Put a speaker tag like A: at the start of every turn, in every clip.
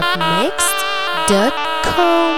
A: arabmixed.com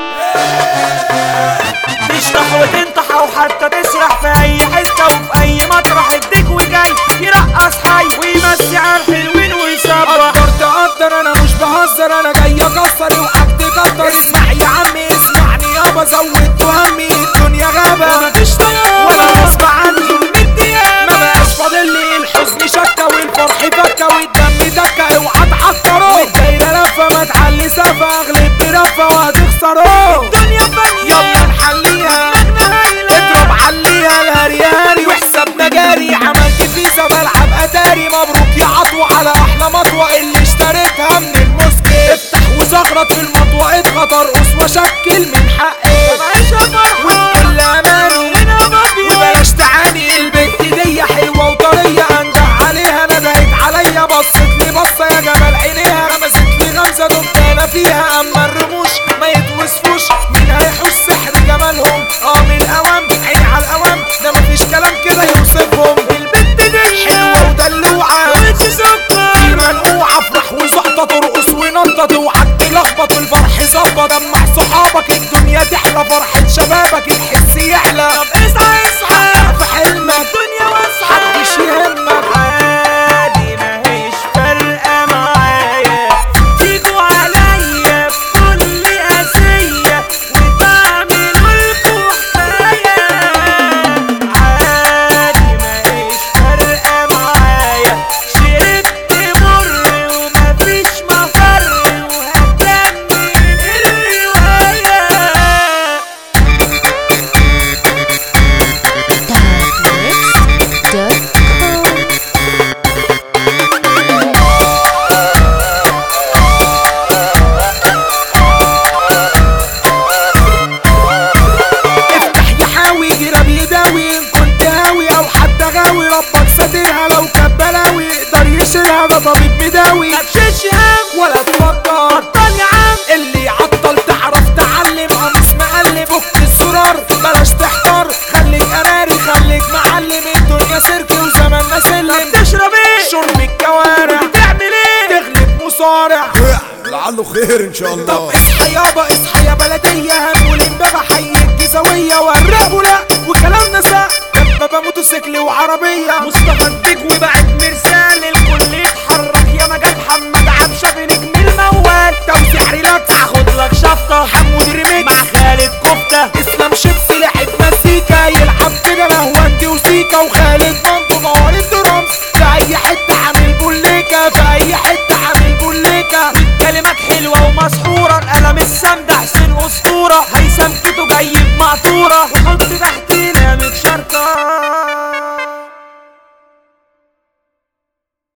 B: تشطح وتنطح او حتى تسرح في اي حته وفي اي مطرح الديك وجاي يرقص حي ويمسي على الحلوين ويصبح
C: قدر تقدر انا مش بهزر انا جاي اكسر اوعك تكتر اسمع يا عمي اسمعني يابا زودت همي الدنيا غابة
B: مفيش طيار
C: ولا غصب عني ما بقاش فاضل لي الحزن شكة والفرح فكة والدم دكة اوعى تعكره والدايرة لفة ما تعلي سفة اغلب برفة وهتخسره
B: الدنيا فانية
C: يلا نحليها اضرب عليها الهري هري وحسابنا جاري عملت فيزا بلعب اتاري مبروك يا عطوة على احلى مطوة اللي اشتريتها من المسكت افتح وزغرط في المطوة اضغط ارقص واشكل من حقي والكل اماني وبلاش تعاني البنت دي حلوة وطرية انجح عليها ندهت عليا بصت لي بصة يا جمال عينيها غمزت لي غمزة دمت انا فيها اما الرموش ما يتوصفوش مين هيحوش سحر جمالهم اه من الاوام عيني على الاوام ده مفيش كلام كده يوصفهم البنت دي حلوة ودلوعة في منقوعة افرح وزقطة ترقص ونطط اوعك تلخبط الفرح ظبط دمع صحابك الدنيا تحلى فرحة شبابك الحس يحلى طب اصحى اصحى في حلمك
B: الدنيا واسعة
C: محدش يهمك
B: عادي ماهيش فارقة معايا تيجوا عليا بكل قاسية وتعملوا لكوا حكاية عادي ماهيش فارقة معايا شربت مر ومفيش مفر وهكمل الرواية
A: arabmixed.com
C: افتح يحاوي جراب يداوي ان كنت هاوي او حتى غاوي ربك ساترها لو كانت بلاوي يقدر يشيلها ده طبيب مداوي
B: متشيلش هم
C: ولا تفكر
B: بطل يا عم
C: اللي يعطل تعرف تعلم قميص مقلب فك الزرار بلاش تحتار خليك قراري خليك معلم الدنيا سيرك وزماننا سلم
B: تشرب ايه
C: شرب الكوارع
B: تعمل ايه
C: تغلب مصارع
D: لعله خير ان شاء
C: طب
D: الله
C: اصحى يابا اصحى يا بلدية هنقول امبابة حي الجزاوية والراب لا وكلامنا ساق دبابة موتوسيكل وعربية
B: مصطفى الديك وبعت مرسال الكل يتحرك يا مجال محمد عبشة بنجم الموال
C: توزيع ريلاكس
B: هاخد لك شفطة
C: حمود ريميكس
B: مع خالد كفتة
C: اسلام شيبسي لعب مزيكا يلعب كده لهواندي وسيكا وخالد